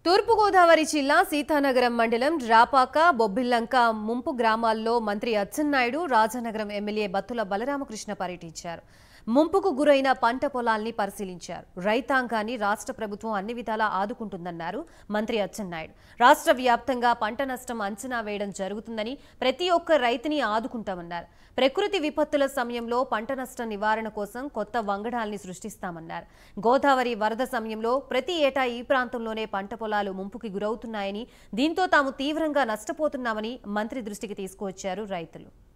తూర్పుగోదావరి జిల్లా సీతానగరం మండలం రాపాక బొబ్బిల్లంక ముంపు గ్రామాల్లో మంత్రి అచ్చెన్నాయుడు రాజానగరం ఎమ్మెల్యే బత్తుల బలరామకృష్ణ పర్యటించారు ముంపుకు గురైన పంట పొలాల్ని పరిశీలించారు రైతాంగాన్ని రాష్ట్ర ప్రభుత్వం అన్ని విధాలా ఆదుకుంటుందన్నారు మంత్రి అచ్చెన్నాయుడు రాష్ట్ర వ్యాప్తంగా పంట నష్టం అంచనా వేయడం జరుగుతుందని ప్రతి ఒక్క రైతుని ఆదుకుంటామన్నారు ప్రకృతి విపత్తుల సమయంలో పంట నష్టం నివారణ కోసం కొత్త వంగడాల్ని సృష్టిస్తామన్నారు గోదావరి వరద సమయంలో ప్రతి ఏటా ఈ ప్రాంతంలోనే పంట పొలాలు ముంపుకి గురవుతున్నాయని దీంతో తాము తీవ్రంగా నష్టపోతున్నామని మంత్రి దృష్టికి తీసుకువచ్చారు రైతులు